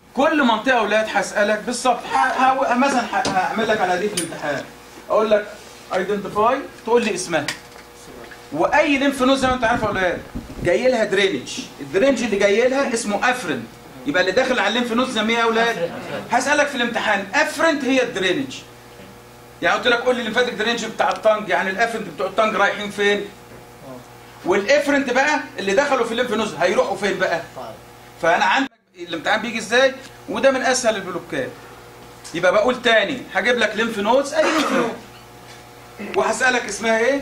كل منطقه اولاد هسالك بالظبط ه- ه- مثلا ه- هعمل لك على دي في الامتحان اقول لك ايدنتيفاي تقول لي اسمها واي ليمف نود زي ما انت عارف يا اولاد جاي لها درينج الدرينج اللي جاي لها اسمه افرنت يبقى اللي داخل على الليمف نود نسميه يا اولاد هسالك في الامتحان افرنت هي الدرينج يعني قلت لك قول لي الليمفاتيك درينج بتاع الطنج يعني الافرنت بتوع الطنج رايحين فين والافرنت بقى اللي دخلوا في الليمف نود هيروحوا فين بقى فانا عندك الامتحان بيجي ازاي وده من اسهل البلوكات يبقى بقول تاني هجيب لك ليمف نودز اي ليمف نود وهسالك اسمها ايه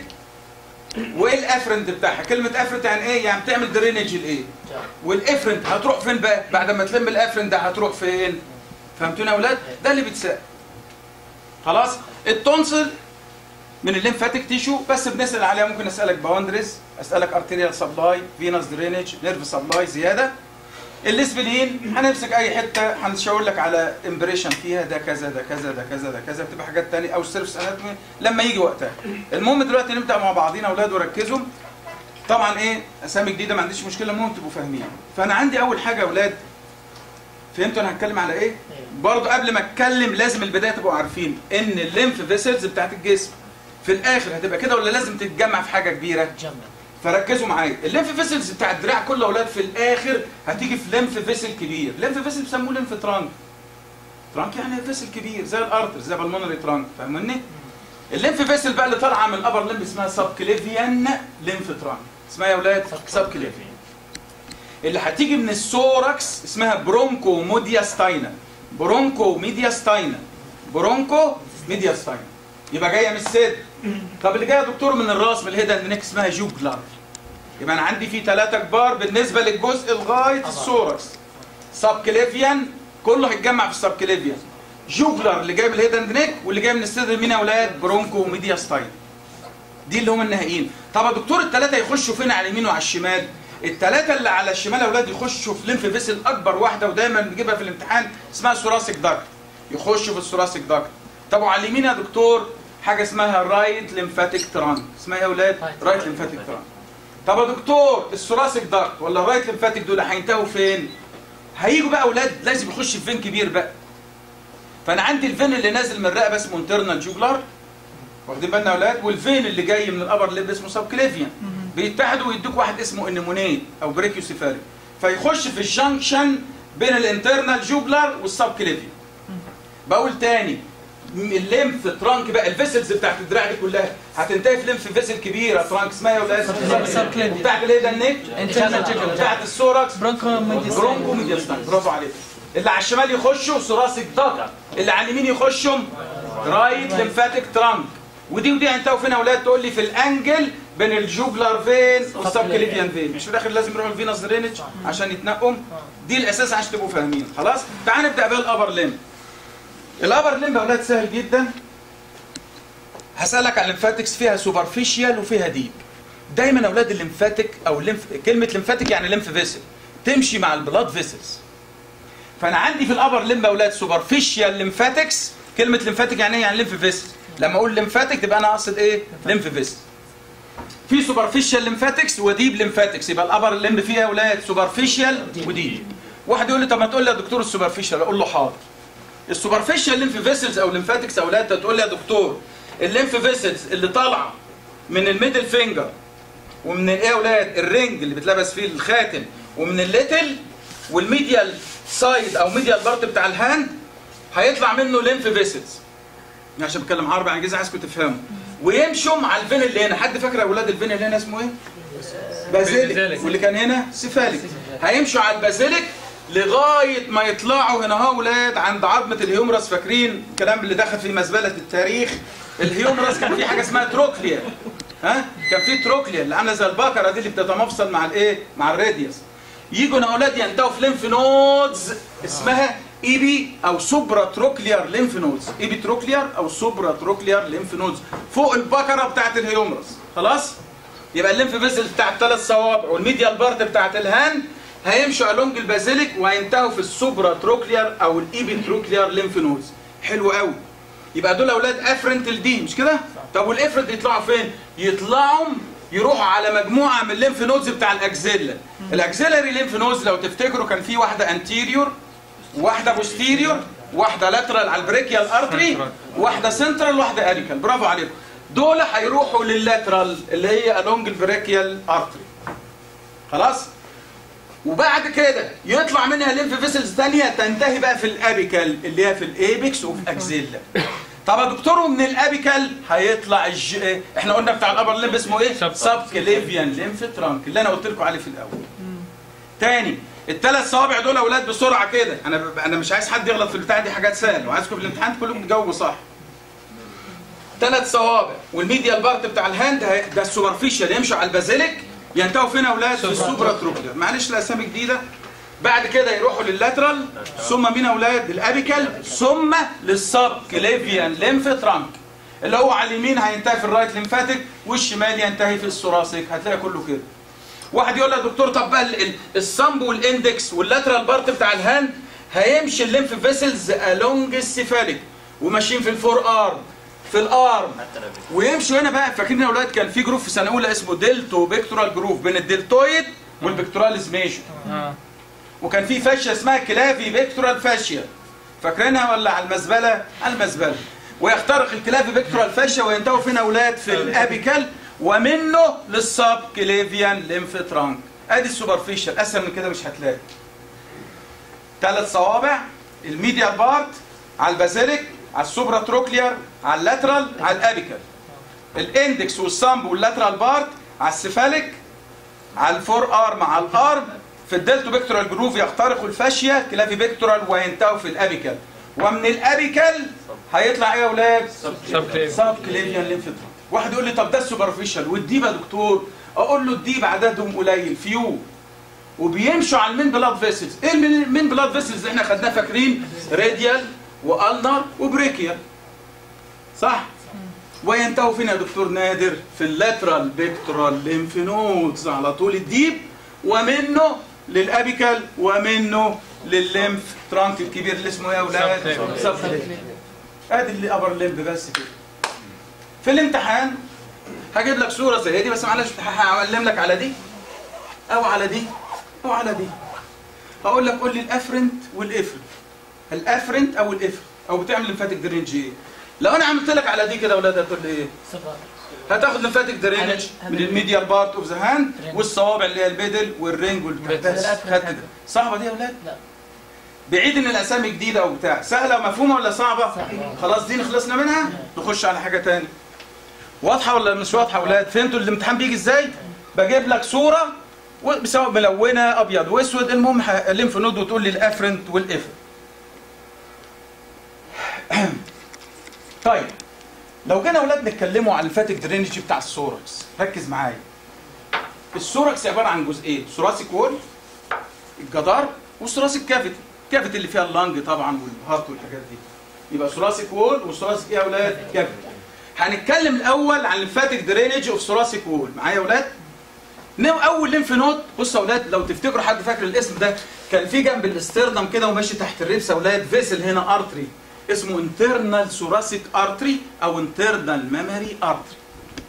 وايه الافرنت بتاعها كلمه افرنت يعني ايه يعني بتعمل درينج لايه والافرنت هتروح فين بقى بعد ما تلم الافرنت ده هتروح فين فهمتوني يا اولاد ده اللي بيتسال خلاص التونسل من الليمفاتيك تيشو بس بنسال عليها ممكن اسالك باوندريز اسالك ارتيريال سبلاي فينوس درينج نيرف سبلاي زياده الاسبلين هنمسك اي حته هنشاور لك على امبريشن فيها ده كذا ده كذا ده كذا ده كذا بتبقى حاجات تانية او السيرفس اناتومي لما يجي وقتها المهم دلوقتي نبدا مع بعضينا اولاد وركزوا طبعا ايه اسامي جديده ما عنديش مشكله المهم تبقوا فاهمين فانا عندي اول حاجه يا اولاد فهمتوا انا هتكلم على ايه برضه قبل ما اتكلم لازم البدايه تبقوا عارفين ان الليمف فيسلز بتاعت الجسم في الاخر هتبقى كده ولا لازم تتجمع في حاجه كبيره جمع فركزوا معايا الليمف فيسلز بتاع الدراع كله يا اولاد في الاخر هتيجي في ليمف فيسل كبير ليمف فيسل بيسموه ليمف ترانك ترانك يعني فيسل كبير زي الارتر زي بالمونري ترانك فاهمني الليمف فيسل بقى اللي طالعه من الابر ليمف اسمها سب كليفيان ليمف ترانك اسمها يا اولاد سب كليفيان اللي هتيجي من السوركس اسمها برونكو مودياستاينا برونكو ميدياستاينا برونكو ميدياستاينا يبقى جايه من الصدر طب اللي جايه يا دكتور من الراس من الهيد اند نيك اسمها جوجلر يبقى انا عندي في ثلاثه كبار بالنسبه للجزء لغايه السوركس سب كليفيان كله هيتجمع في السب كليفيان جوجلر اللي جاي من الهيد اند نيك واللي جاي من الصدر مين يا اولاد برونكو ميدياستاينا دي اللي هم النهائيين طب يا دكتور الثلاثه يخشوا فين على اليمين وعلى الشمال الثلاثه اللي على الشمال يا اولاد يخشوا في ليمف فيسل اكبر واحده ودايما بنجيبها في الامتحان اسمها ثوراسيك داكت يخشوا في الثوراسيك داكت طب وعلى اليمين يا دكتور حاجه اسمها رايت ليمفاتيك ترانك اسمها ايه يا اولاد Right. رايت ليمفاتيك ترانك طب يا دكتور الثوراسيك داكت ولا الرايت ليمفاتيك دول هينتهوا فين هيجوا بقى اولاد لازم يخش في فين كبير بقى فانا عندي الفين اللي نازل من الرقبه اسمه انترنال جوجلر واخدين بالنا يا اولاد والفين اللي جاي من الابر ليب اسمه سب كليفيان بيتحدوا ويدوك واحد اسمه انيمونيت او بريكيوسيفالي فيخش في الجنكشن بين الانترنال جوجلر والسب كليفيان بقول تاني م- الليمف ترانك بقى الفيسلز بتاعت الدراع دي كلها هتنتهي في ليمف فيسل كبيره ترانك اسمها يا اولاد Subclavian. وبتاعت الايه ده النيك Internal jugular. بتاعت السوركس برونكو ميديستاين برونكو ميدياستاين برافو عليك اللي على الشمال يخشوا ثوراسيك داكت اللي على اليمين يخشوا رايت ليمفاتيك ترانك ودي ودي هينتهوا فين يا اولاد تقول لي في الانجل بين الجوجلر فين والسبكليفيان فين مش في الاخر لازم يروحوا الفينوس درينج عشان يتنقوا دي الاساس عشان تبقوا فاهمين خلاص تعال نبدا بقى الابر ليم الابر ليم يا اولاد سهل جدا هسالك على الليمفاتكس فيها سوبرفيشال وفيها ديب دايما يا اولاد الليمفاتيك او الليمف كلمه ليمفاتيك يعني ليمف فيسل تمشي مع البلاد فيسلز فانا عندي في الابر ليمب يا اولاد سوبرفيشال ليمفاتكس كلمه ليمفاتيك يعني ايه يعني ليمف فيسل لما اقول ليمفاتيك تبقى انا اقصد ايه ليمف فيسل في سوبرفيشال ليمفاتكس وديب ليمفاتكس يبقى الابر ليمب فيها يا اولاد سوبرفيشال وديب واحد يقول لي طب ما تقول لي يا دكتور السوبرفيشال اقول له حاضر السوبرفيشال ليمف فيسلز او ليمفاتكس يا اولاد تقول لي يا دكتور الليمف فيسلز اللي طالعه من الميدل فينجر ومن ايه يا اولاد الرينج اللي بتلبس فيه الخاتم ومن الليتل والميديال سايد او ميديال بارت بتاع الهاند هيطلع منه ليمف فيسلز عشان بتكلم عربي عن جزء عايزكم تفهموا ويمشوا مع الفين اللي هنا حد فاكر يا اولاد الفين اللي هنا اسمه ايه بازيليك بازيليك. واللي كان هنا سيفاليك هيمشوا على البازيليك لغايه ما يطلعوا هنا اهو اولاد عند عظمه الهيومرس فاكرين الكلام اللي دخل في مزبله التاريخ الهيومرس كان في حاجه اسمها تروكليا ها كان في تروكليا اللي عامله زي البقره دي اللي بتتمفصل مع الايه مع الراديوس يجوا هنا اولاد ينتهوا في ليمف نودز اسمها ايبي او سوبرا تروكليار ليمف نودز ايبي تروكليار او سوبرا تروكليار ليمف نودز فوق البقره بتاعت الهيومرس خلاص يبقى الليمف فيسل بتاع الثلاث صوابع والميديال بارت بتاعت الهاند هيمشوا الونج البازيليك وهينتهوا في السوبرا تروكليار او الايبي تروكليار ليمف نودز حلو قوي يبقى دول اولاد افرنت الدي مش كده طب والافرنت يطلعوا فين يطلعوا يروحوا على مجموعه من الليمف نودز بتاع الاكزيلا الاكزيلاري ليمف نودز لو تفتكروا كان في واحده انتيريور واحده بوستيريور واحده لاترال على البريكيال ارتري واحده سنترال واحده اريكال برافو عليكم دول هيروحوا لللاترال اللي هي الونج البريكيال ارتري خلاص وبعد كده يطلع منها ليمف فيسلز ثانيه تنتهي بقى في الابيكال اللي هي في الايبكس وفي اكزيلا طب يا دكتور ومن الابيكال هيطلع الج... احنا قلنا بتاع الابر ليمب اسمه ايه سب- سب كليفيان ليمف ترانك اللي انا قلت لكم عليه في الاول تاني الثلاث صوابع دول يا اولاد بسرعه كده انا ب... انا مش عايز حد يغلط في البتاع دي حاجات سهله وعايزكم في الامتحان كلكم تجاوبوا صح ثلاث صوابع والميديال بارت بتاع الهاند هي- ده السوبرفيشال يمشوا على البازيليك ينتهوا فين يا اولاد في السوبرا تروكلر معلش الاسامي جديده بعد كده يروحوا لللاترال ثم مين يا اولاد الابيكال ثم للسب كليفيان ليمف ترانك اللي هو على اليمين هينتهي في الرايت ليمفاتيك والشمال ينتهي في الثوراسيك هتلاقي كله كده واحد يقول لك دكتور طب بقى ال- ال- الصمب والاندكس واللاترال بارت بتاع الهاند هيمشي الليمف فيسلز الونج السيفاليك وماشيين في الفور ارم في الارم ويمشوا هنا بقى فاكرين يا اولاد كان في جروف في سنه اولى اسمه ديلتو بيكتورال جروف بين الدلتويد والبيكتوراليز ميجور اه وكان في فاشيه اسمها كلافي بيكتورال فاشيا فاكرينها ولا على المزبله على المزبله ويخترق الكلافي بيكتورال فاشيا وينتهوا فين اولاد في الابيكال ومنه للسب كليفيان ليمف ترانك ادي السوبرفيشال اسهل من كده مش هتلاقي ثلاث صوابع الميديال بارت على البازيليك على السوبرا تروكليار على اللاترال على الابيكال الاندكس والصامب واللاترال بارت على السيفاليك على الفور ارم على الارم في الدلتو بيكتورال جروف يخترقوا الفاشيا كلافي بيكتورال وينتهوا في الابيكال ومن الابيكال هيطلع ايه يا اولاد سب كليف. سب كليفيان ليمف ترانك واحد يقول لي طب ده السوبرفيشال والديب يا دكتور اقول له الديب عددهم قليل فيو وبيمشوا على المين بلاد فيسلز ايه المين المين بلاد فيسلز اللي احنا خدناه فاكرين راديال والنر وبريكيال صح وينتهوا فين يا دكتور نادر في اللاترال بيكتورال ليمف نودز على طول الديب ومنه للابيكال ومنه للليمف ترانك الكبير اللي اسمه ايه يا اولاد Subclavian. سبكليفيان ادي اللي ابر ليمب بس كده في الامتحان هجيب لك صوره زي دي بس معلش هعلم لك على دي او على دي او على دي هقول لك قول لي الافرنت والافرنت الافرنت او الافرنت او بتعمل لمفاتيك درينج ايه لو انا عملت لك على دي كده يا اولاد هتقول لي ايه هتاخد لمفاتيك درينج من الميديال بارت اوف ذا هاند والصوابع اللي هي البيدل والرينج والبتاع بس خدت ده صعبه دي يا اولاد لا. بعيد ان الاسامي جديده وبتاع سهله ومفهومه ولا صعبه خلاص دي خلصنا منها نخش على حاجه تاني واضحه ولا مش واضحه يا اولاد فهمتوا الامتحان بيجي ازاي بجيب لك صوره و- سواء ملونه ابيض واسود المهم ه- الليمف نود وتقول لي الافرنت والافرنت طيب لو جينا اولاد نتكلموا عن الفاتك درينج بتاع السوركس ركز معايا السوركس عباره عن جزئين ثوراسيك وول الجدار والثوراسيك كافيتي الكافيتي اللي فيها اللنج طبعا والهارت والحاجات دي يبقى ثوراسيك وول وثوراسيك ايه يا اولاد كافيتي هنتكلم الاول عن الفاتك درينج اوف ثوراسيك وول معايا يا اولاد نو اول ليمف نود بصوا يا اولاد لو تفتكروا حد فاكر الاسم ده كان في جنب الاسترنم كده وماشي تحت الريبس يا اولاد فيسل هنا ارتري اسمه انترنال ثوراسيك ارتري او انترنال ميموري ارتري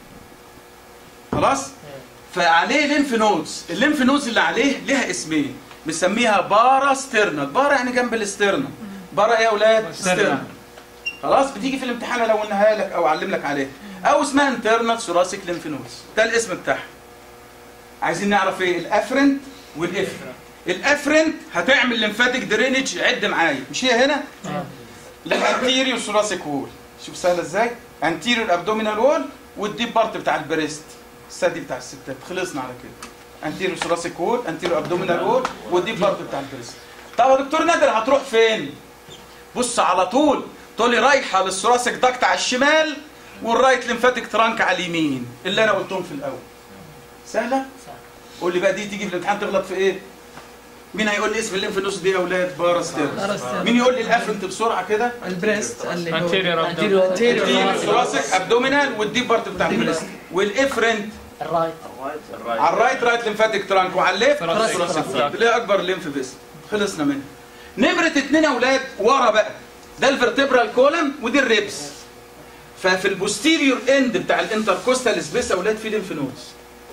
خلاص فعليه ليمف نودز الليمف نودز اللي عليه ليها اسمين بنسميها بارا ستيرنال بارا يعني جنب الاسترنم بارا ايه يا اولاد ستيرنال خلاص بتيجي في الامتحان لو قلناها لك او اعلم لك عليها او اسمها انترنال ثوراسيك ليمف نودز ده الاسم بتاعها عايزين نعرف ايه الافرنت والافرنت الافرنت هتعمل لمفاتيك درينج عد معايا مش هي هنا الانتيريور ثوراسيك وول شوف سهله ازاي انتيريور ابدومينال وول والديب بارت بتاع البريست الثدي بتاع الستات خلصنا على كده انتيريور ثوراسيك وول انتيريور ابدومينال وول والديب بارت بتاع البريست طب يا دكتور نادر هتروح فين بص على طول تقول لي رايحه للثوراسيك داكت على الشمال والرايت لمفاتيك ترانك على اليمين اللي انا قلتهم في الاول سهله قول لي بقى دي تيجي في الامتحان تغلط في ايه مين هيقول لي اسم الليمف نوس دي يا اولاد باراستير باراستير. مين يقول لي الافرنت بسرعه كده البريست اللي هو Anterior abdomen. anterior الثوراسيك ابدومينال والديب بارت بتاع البريست والافرنت الرايت على الرايت رايت لمفاتيك ترانك وعلى الليفت Thoracic. ثوراسيك اللي هي اكبر ليمف فيسل خلصنا منها نمره اتنين يا اولاد ورا بقى ده الفرتبرال كولم ودي الريبس ففي البوستيريور اند بتاع الانتركوستال سبيس يا اولاد في ليمف نودز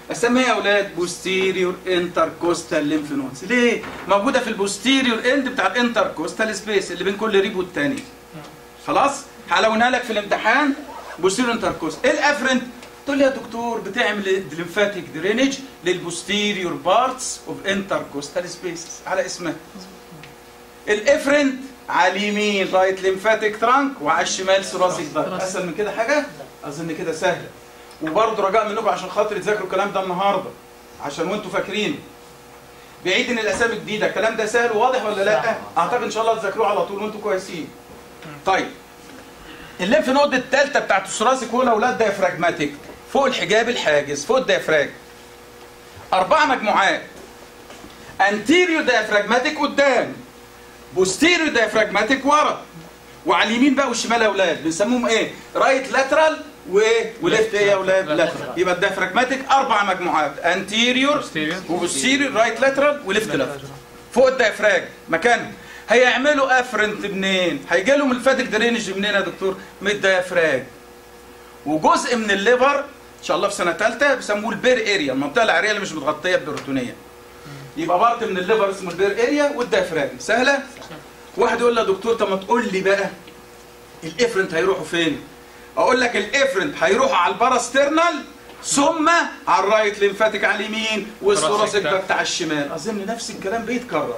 اسميها يا اولاد بوستيريور انتركوستال ليمف نودز ليه موجوده في البوستيريور اند بتاع الانتركوستال سبيس اللي بين كل ريب والتاني خلاص حلونها لك في الامتحان بوستيريور انتركوست ايه الافرنت تقول لي يا دكتور بتعمل ليمفاتيك درينج للبوستيريور بارتس اوف انتركوستال سبيسز على اسمها الافرنت على اليمين رايت ليمفاتيك ترانك وعلى الشمال ثوراسيك دارك اسهل من كده حاجه اظن كده سهله وبرضه رجاء منكم عشان خاطر تذاكروا الكلام ده النهارده عشان وانتوا فاكرين بعيد ان الاسامي جديده الكلام ده سهل وواضح ولا لا اعتقد ان شاء الله تذاكروه على طول وانتوا كويسين طيب الليمف نود الثالثه بتاعت الثوراسيك ولا اولاد دايفراجماتيك فوق الحجاب الحاجز فوق الديافراج اربع مجموعات انتيريو دايفراجماتيك قدام بوستيريو دايفراجماتيك ورا وعلى اليمين بقى والشمال يا اولاد بنسموهم ايه رايت لاترال وايه وليفت ايه يا اولاد لاترال يبقى الدايفراجماتيك اربع مجموعات انتيريور Posterior. وبوستيريور رايت لاترال وليفت لاترال فوق الدايفراج مكانهم هيعملوا افرنت منين هيجي لهم الفاتك درينج منين يا دكتور من الدايفراج وجزء من الليفر ان شاء الله في سنه ثالثه بيسموه البير اريا المنطقه العريه اللي مش متغطيه ببروتونيه يبقى بارت من الليفر اسمه البير اريا والدايفراج سهله واحد يقول لي يا دكتور طب ما تقول لي بقى الافرنت هيروحوا فين اقول لك الافرنت هيروحوا على الباراسترنال ثم على الرايت ليمفاتيك على اليمين والثوراسيك ده بتاع الشمال اظن نفس الكلام بيتكرر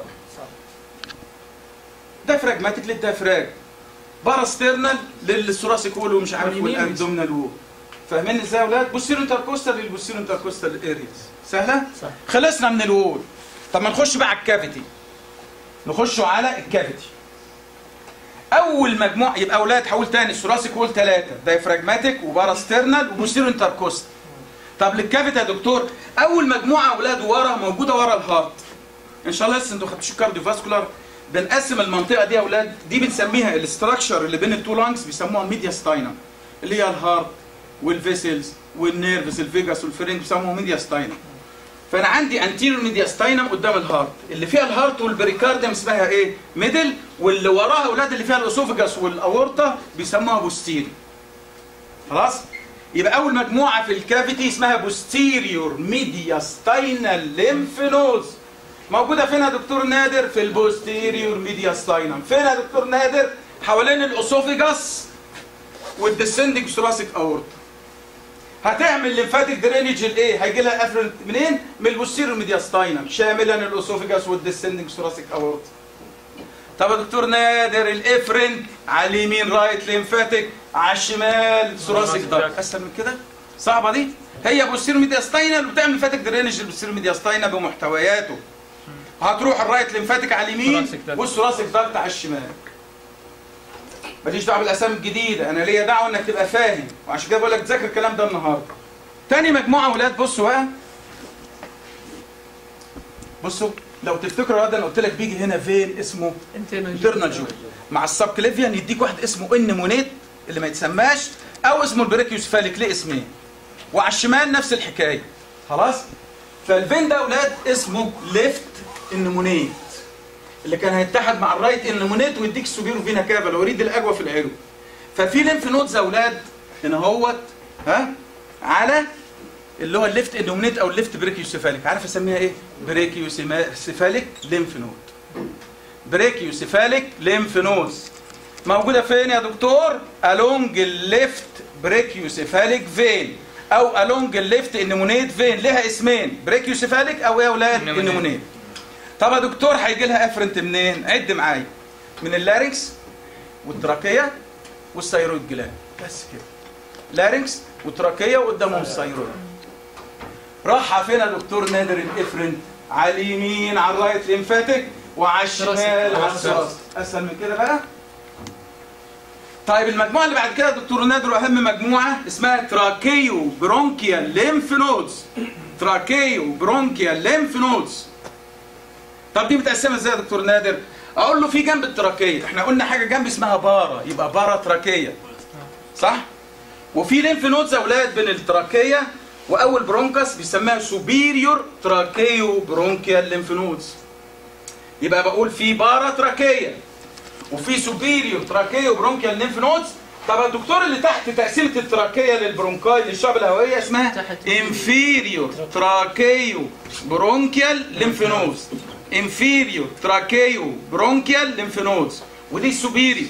دايفراجماتيك للدايفراج باراسترنال للثوراسيك وول ومش عارف واليمين. والابدومينال وول فاهمين ازاي يا اولاد بوستيرو انتركوستال للبوستيرو انتركوستال ارياز سهله صح. خلصنا من الوول طب ما نخش بقى على الكافيتي نخشوا على الكافيتي اول مجموعه يبقى اولاد هقول تاني الثوراسيك وول ثلاثه دايفراجماتيك وباراسترنال وبوستيرو انتركوستال طب للكافيتي يا دكتور اول مجموعه اولاد ورا موجوده ورا الهارت ان شاء الله لسه انتوا خدتوش الكارديو فاسكولار بنقسم المنطقه دي يا اولاد دي بنسميها الاستراكشر اللي بين التو لانجز بيسموها الميديا ستاينا اللي هي الهارت والفيسلز والنيرفز الفيجاس والفرنج بيسموها ميديا ستاينا فانا عندي انتيريور ميديا ستاينم قدام الهارت اللي فيها الهارت والبريكارديوم اسمها ايه ميدل واللي وراها اولاد اللي فيها الاسوفجاس والاورطه بيسموها بوستيري خلاص يبقى اول مجموعه في الكافيتي اسمها بوستيريور ميديا ستاينال ليمف نودز موجوده فين يا دكتور نادر في البوستيريور ميديا ستاينم فين يا دكتور نادر حوالين الاسوفجاس والديسندنج ثوراسيك اورتا هتعمل ليمفاتيك درينج الايه هيجي لها افرنت منين من البوستيريور ميديا ستاينم شاملا الاسوفجاس والديسندنج ثوراسيك اورتا طب يا دكتور نادر الافرنت على اليمين رايت ليمفاتيك على الشمال ثوراسيك دارك اسهل من كده صعبه دي هي بوستيريور ميديا ستاينال وبتعمل فاتك درينج البوستيريور ميديا ستاينال بمحتوياته هتروح الرايت ليمفاتيك على اليمين ثوراسيك دارك. والثوراسيك دارك على الشمال ماليش دعوه بالاسامي الجديده انا ليا دعوه انك تبقى فاهم وعشان كده بقول لك تذاكر الكلام ده النهارده تاني مجموعه اولاد بصوا بقى بصوا لو تفتكروا يا واد انا قلت لك بيجي هنا فين اسمه انترنال جو مع السب كليفيان يديك واحد اسمه ان مونيت اللي ما يتسماش او اسمه البريكيوسفاليك ليه اسمين وعلى الشمال نفس الحكايه خلاص فالفين ده اولاد اسمه ليفت انمونيت اللي كان هيتحد مع الرايت انمونيت ويديك السوبيرو فينا كافا لو يريد الاجوى في العلو ففي ليمف نودز يا اولاد هنا اهوت ها على اللي هو الليفت انومينيت او الليفت بريكيوسيفاليك عارف اسميها ايه بريكيوسيفاليك ليمف نود بريكيوسيفاليك ليمف نودز موجوده فين يا دكتور along الليفت بريكيوسيفاليك فين او along الليفت انومينيت فين لها اسمين بريكيوسيفاليك او ايه يا اولاد Innominate. انومينيت طب يا دكتور هيجي لها افرنت منين عد معايا من اللارنكس والتراكيه والثيرويد جلاند بس كده لارنكس وتراكيه وقدامهم الثيرويد راح فين يا دكتور نادر الافرنت على اليمين على الرايت ليمفاتيك وعلى الشمال على الثراس اسهل من كده بقى طيب المجموعه اللي بعد كده يا دكتور نادر واهم مجموعه اسمها تراكيو برونكيال ليمف نودز تراكيو برونكيال ليمف نودز طب دي متقسمه ازاي يا دكتور نادر اقول له في جنب التراكيه احنا قلنا حاجه جنب اسمها بارا يبقى بارا تراكيه صح وفي ليمف نودز يا اولاد بين التراكيه واول برونكس بيسميها سوبيريور تراكيو برونكيال ليمف نودز يبقى بقول في بارا تراكيه وفي سوبيريور تراكيو برونكيال ليمف نودز طب يا دكتور اللي تحت تقسيمه التراكيه للبرونكاي للشعب الهوائيه اسمها تحت. انفيريور تراكيو برونكيال ليمفنوز انفيريور تراكيو برونكيال ليمفنوز ودي السوبيريور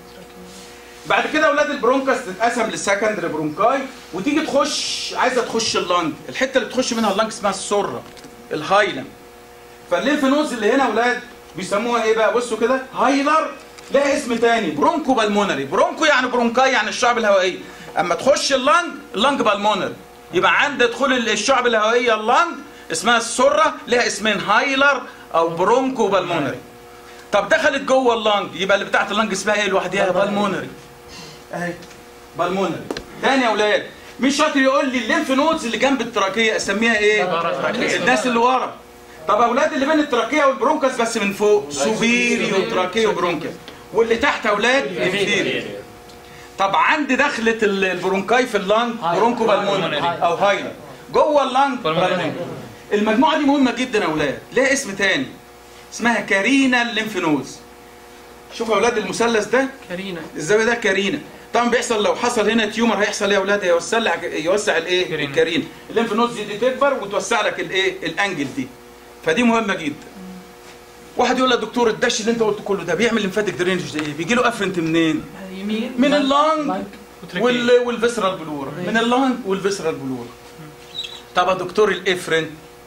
بعد كده اولاد البرونكاس تتقسم للسكندري برونكاي وتيجي تخش عايزه تخش اللنج الحته اللي تخش منها اللنج اسمها السره الهايلم فالليمف نودز اللي هنا اولاد بيسموها ايه بقى بصوا كده هايلر لها اسم تاني برونكو بالمونري برونكو يعني برونكاي يعني الشعب الهوائيه اما تخش اللنج اللنج بالمونري يبقى عند دخول الشعب الهوائيه اللنج اسمها السره لها اسمين هايلر او برونكو بالمونري طب دخلت جوه اللنج يبقى اللي بتاعت اللنج اسمها ايه لوحدها بالمونري اهي بالمونري تاني يا اولاد مش شاطر يقول لي الليمف نودز اللي جنب التراكيه اسميها ايه باراتراكية. الناس اللي ورا طب اولاد اللي بين التراكيه والبرونكاس بس من فوق سوبيريو تراكيه وبرونكاس واللي تحت اولاد انفيريو طب عند دخلة ال- البرونكاي في اللنج برونكو بالمونري او هايلر جوه اللنج بالمونري المجموعه دي مهمه جدا يا اولاد ليها اسم تاني اسمها كارينا الليمف نودز شوفوا يا اولاد المثلث ده كارينا الزاويه ده كارينا طبعا بيحصل لو حصل هنا تيومر هيحصل ايه يا اولاد هيوسع يوسع الايه كارينا. الكارينا الليمف نودز دي تكبر وتوسع لك الايه الانجل دي فدي مهمه جدا واحد يقول لك دكتور الدش اللي انت قلته كله ده بيعمل ليمفاتيك درينج ده ايه بيجي له افرنت منين يمين من اللانج وتركية. وال والفيسرال بلور من اللانج والفيسرال بلور طب يا دكتور الافرنت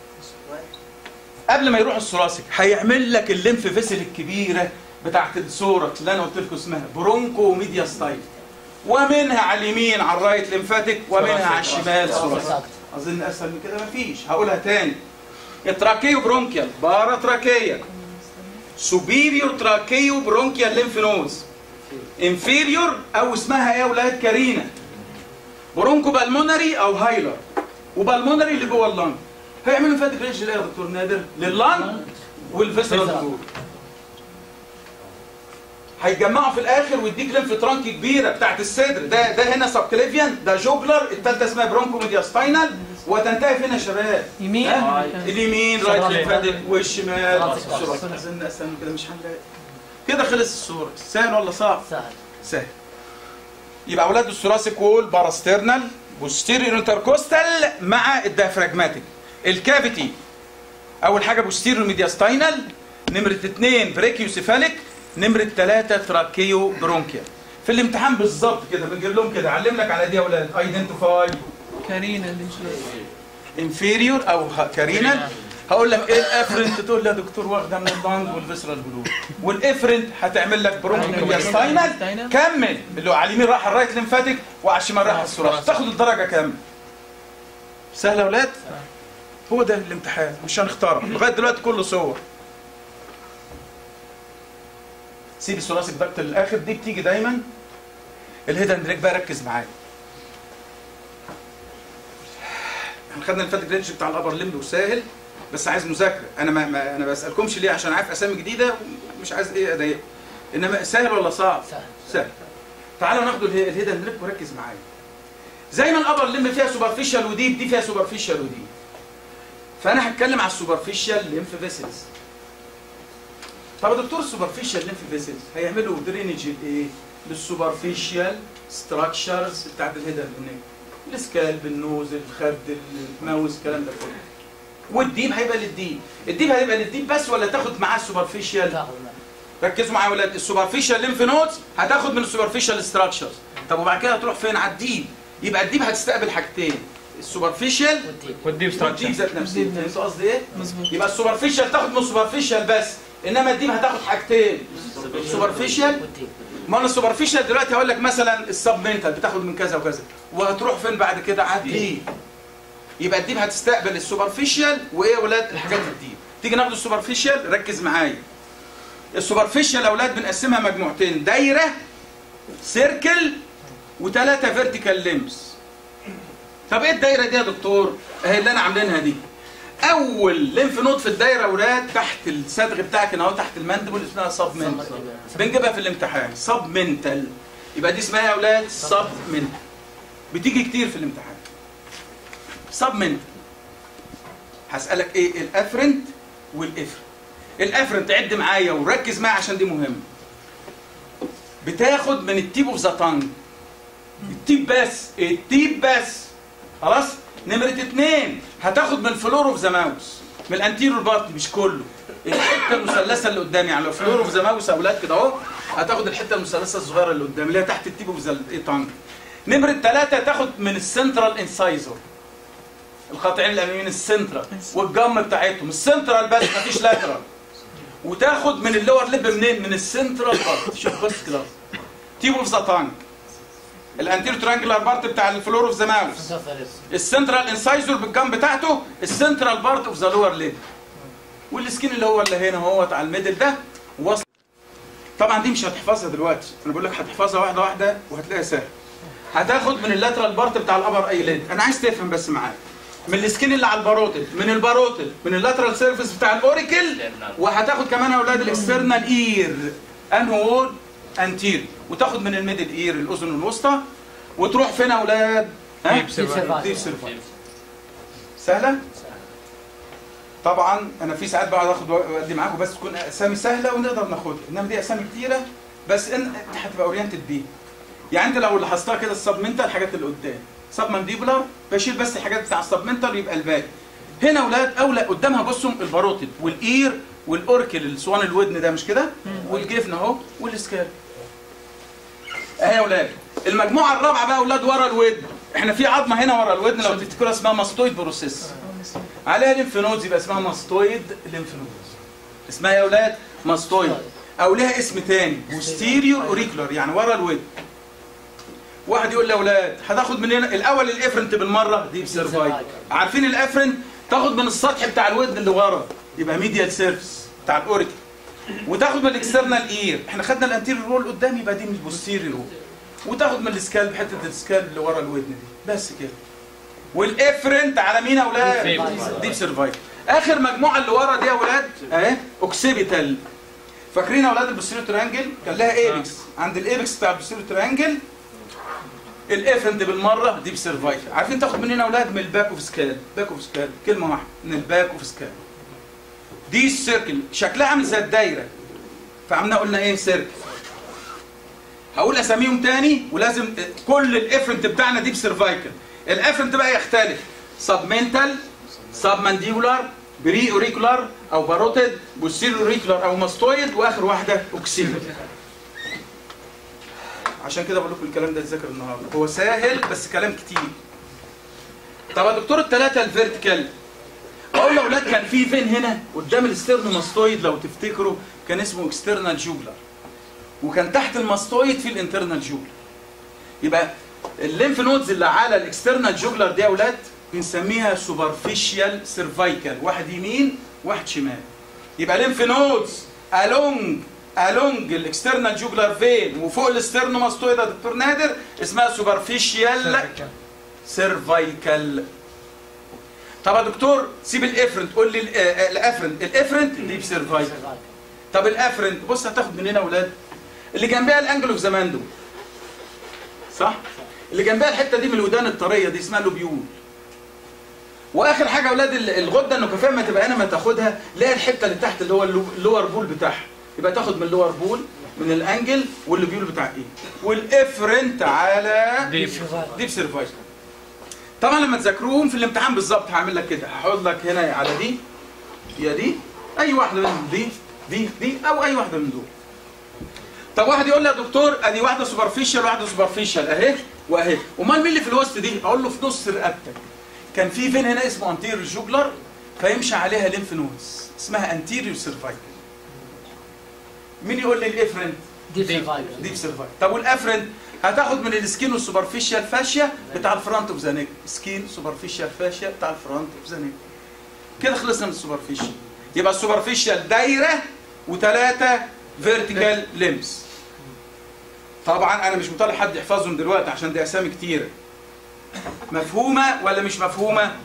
قبل ما يروح الثوراسيك هيعمل لك الليمف فيسل الكبيره بتاعت الثوركس اللي انا قلت لكم اسمها برونكو ميديا ستايل ومنها على اليمين على الرايت ليمفاتيك ومنها على الشمال ثوراسيك اظن اسهل من كده مفيش هقولها تاني التراكيو برونكيال بارا تراكيا سوبيريور تراكيو برونكيال ليمف نودز انفيريور او اسمها ايه يا اولاد كارينا برونكو بالمونري او هايلر وبالمونري اللي جوه اللنج هيعملوا فاتك رينج ليه يا دكتور نادر لللنج والفيسرال بلور هيجمعوا في الاخر ويديك ليمف ترانك كبيره بتاعت الصدر ده ده هنا سبكليفيان ده جوجلر الثالثه اسمها برونكو ميدياستاينال وتنتهي فين يا شباب؟ يمين ها؟ اليمين رايت صراحة. ليمفاتيك والشمال صراحة. صورة. اظن اسهل من كده مش هنلاقي كده خلص الصوره سهل ولا صعب؟ سهل سهل يبقى اولاد الثوراسيك وول باراسترنال بوستيريور انتركوستال مع الديافراجماتيك الكافيتي اول حاجه بوستيريور ميدياستاينال نمره اثنين بريكيوسيفاليك نمره ثلاثه تراكيو برونكيا في الامتحان بالظبط كده بنجيب لهم كده علملك على دي يا اولاد ايدنتيفاي كارينا اللي مش انفيريور او ه- كارينال هقول لك ايه الافرنت تقول لي يا دكتور واخده من اللانج والفيسرال بلور والافرنت هتعمل لك برونكو ميدياستاينال كمل اللي هو على اليمين راح الرايت ليمفاتيك وعلى الشمال راح الثوراسيك تاخد الدرجه كامله سهله يا اولاد هو ده الامتحان مش هنختاره لغايه دلوقتي كله صور سيب الثوراسيك دكت للاخر دي بتيجي دايما الهيدن بريك بقى ركز معايا احنا خدنا الفاتك رينج بتاع الابر ليمب وسهل بس عايز مذاكره انا ما, ما انا بسالكمش ليه عشان عارف اسامي جديده ومش عايز ايه اضايقكم انما سهل ولا صعب؟ سهل سهل تعالوا ناخد اله- الهيدن بريك وركز معايا زي ما الابر ليمب فيها سوبرفيشال وديب دي فيها سوبرفيشال وديب فانا هتكلم على السوبرفيشال ليمف فيسلز طب يا دكتور السوبرفيشال ليمف فيسلز هيعملوا درينج الايه للسوبرفيشال ستراكشرز بتاعت الهيدن هناك السكالب النوز الخد الماوس الكلام ده كله والديب هيبقى للديب الديب هيبقى للديب بس ولا تاخد معاه السوبرفيشال تاخذ ركزوا معايا يا ولاد السوبرفيشال ليمف نودز هتاخد من السوبرفيشال ستراكشرز طب وبعد كده هتروح فين على الديب يبقى الديب هتستقبل حاجتين السوبرفيشال والديب والديب والديب ستراكشر ذات نفسه فهمت قصدي ايه مظبوط يبقى السوبرفيشال تاخد من السوبرفيشال بس انما الديب هتاخد حاجتين السوبرفيشال والديب ما انا السوبرفيشال دلوقتي هقول لك مثلا السب منتال بتاخد من كذا وكذا وهتروح فين بعد كده على الديب يبقى الديب هتستقبل السوبرفيشال وايه يا ولاد الحاجات الديب تيجي ناخد السوبرفيشال ركز معايا السوبرفيشال يا اولاد بنقسمها مجموعتين دايره سيركل وثلاثه فيرتيكال ليمس طب ايه الدايره دي يا دكتور اهي اللي انا عاملينها دي اول ليمف نود في الدايره يا اولاد تحت الصدغ بتاعك هنا اهو تحت الماندبل اسمها سب منتال بنجيبها في الامتحان سب منتال يبقى دي اسمها يا اولاد سب منتال بتيجي كتير في الامتحان سب منتال هسالك ايه الافرنت والافرنت الافرنت عد معايا وركز معايا عشان دي مهمه بتاخد من التيب اوف ذا تانج التيب بس التيب بس خلاص نمرة اتنين هتاخد من فلور اوف ذا ماوس من الانتيريور بارت مش كله الحته المثلثه اللي قدامي يعني لو فلور اوف ذا ماوس اولاد كده اهو هتاخد الحته المثلثه الصغيره اللي قدامي اللي هي تحت التيب اوف ذا تانج نمرة ثلاثة تاخد من السنترال انسايزر القاطعين الاماميين السنترال والجم بتاعتهم السنترال بس مفيش لاترال وتاخد من اللور ليب منين من السنترال بارت شوف بس كده تيب اوف ذا تانج الانتيريور ترانجلر بارت بتاع الفلور اوف ذا ماوس السنترال انسايزر بالجنب بتاعته السنترال بارت اوف ذا لور ليب والسكين اللي هو اللي هنا اهوت على الميدل ده وصل طبعا دي مش هتحفظها دلوقتي انا بقول لك هتحفظها واحده واحده وهتلاقيها سهله هتاخد من اللاترال بارت بتاع الابر ايليد انا عايز تفهم بس معايا من السكين اللي على الباروتل من الباروتل من اللاترال سيرفيس بتاع الاوريكل وهتاخد كمان يا اولاد الاكسترنال اير انهو وول انتير وتاخد من الميدل اير الاذن الوسطى وتروح فين يا اولاد ها Deep cervical. ديب سيرفايكل سهله طبعا انا في ساعات بقعد اخد وادي معاكم بس تكون اسامي سهله ونقدر ناخدها انما دي اسامي كتيره بس ان انت هتبقى اورينتد بيها يعني انت لو لاحظتها كده السبمنتال الحاجات اللي قدام سب مانديبولار بشيل بس الحاجات بتاع السبمنتال يبقى الباقي هنا اولاد اولى قدامها بصوا الباروتid والاير والاوركل السوان الودن ده مش كده والجفن اهو والسكال اهي يا اولاد المجموعه الرابعه بقى اولاد ورا الودن احنا في عظمه هنا ورا الودن لو تفتكروا اسمها ماستويد بروسيس عليها ليمف نودز يبقى اسمها ماستويد ليمف نودز اسمها يا اولاد ماستويد او لها اسم تاني بوستيريور اوريكولار يعني ورا الودن واحد يقول لي يا اولاد هتاخد من هنا الاول الافرنت بالمره دي بسيرفايد عارفين الافرنت تاخد من السطح بتاع الودن اللي ورا يبقى ميديال سيرفيس بتاع الاوريكل وتاخد من الاكسترنال اير احنا خدنا الانتيريور رول قدام يبقى دي من البوستيريور رول وتاخد من السكالب حته السكالب اللي ورا الودن دي بس كده والافرنت على مين يا اولاد ديب سيرفايف اخر مجموعه اللي ورا دي يا اولاد اهي اوكسيبيتال فاكرين يا اولاد البوستيريور ترانجل كان لها ايبكس عند الايبكس بتاع البوستيريور ترانجل الافرنت بالمره ديب سيرفايف عارفين تاخد منين يا اولاد من الباك اوف سكال باك اوف سكال كلمه واحده من الباك اوف سكال دي السيركل شكلها عامل زي الدايره فعملنا قلنا ايه سيركل هقول اساميهم تاني ولازم كل الافرنت بتاعنا ديب سيرفايكل الافرنت بقى يختلف سبمنتال سب مانديبولار بري اوريكولار او باروتيد بوستيريور اوريكولار او ماستويد واخر واحده اوكسيبل عشان كده بقول لكم الكلام ده اتذاكر النهارده هو سهل بس كلام كتير طب يا دكتور الثلاثه الفيرتيكال اقول لاولاد كان في فين هنا قدام الاسترنوماستويد لو تفتكروا كان اسمه اكسترنال جوجلر وكان تحت الماستويد في الانترنال جوجلر يبقى الليمف نودز اللي على الاكسترنال جوجلر دي يا اولاد بنسميها سوبرفيشال سيرفايكال واحد يمين واحد شمال يبقى ليمف نودز along along الاكسترنال جوجلر فين وفوق الاسترنوماستويد يا دكتور نادر اسمها سوبرفيشال سيرفايكال طب يا دكتور سيب الافرنت قول لي ال- آه، الافرنت الافرنت ديب سيرفايكال طب الافرنت بص هتاخد منين يا اولاد اللي جنبها الانجل اوف زمان دول صح اللي جنبها الحته دي من الودان الطريه دي اسمها لوبيول واخر حاجه يا اولاد ال- الغده النكافيه ما تبقى هنا ما تاخدها لا الحته اللي تحت اللي هو اللو- اللور بول بتاعها يبقى تاخد من اللور بول من الانجل واللوبيول بتاع ايه والافرنت على ديب ديب سيرفايكال طبعا لما تذاكروهم في الامتحان بالظبط هعمل لك كده هحط لك هنا على دي يا دي اي واحده منهم دي دي دي او اي واحده من دول طب واحد يقول لي يا دكتور ادي واحده سوبرفيشال واحده سوبرفيشال اهي واهي امال مين اللي في الوسط دي اقول له في نص رقبتك كان في فين هنا اسمه انتيريور جوجلر فيمشي عليها ليمف نودز اسمها انتيريور سيرفايكال مين يقول لي الافرنت ديب سيرفايفل ديب سيرفايف طب والافرنت هتاخد من السكين والسوبرفيشال فاشيا بتاع الفرونت اوف ذا نيك سكين سوبرفيشال فاشيا بتاع الفرونت اوف ذا نيك كده خلصنا من السوبرفيشال يبقى السوبرفيشال دايره وثلاثه فيرتيكال ليمز طبعا انا مش مطالب حد يحفظهم دلوقتي عشان دي اسامي كتيره مفهومه ولا مش مفهومه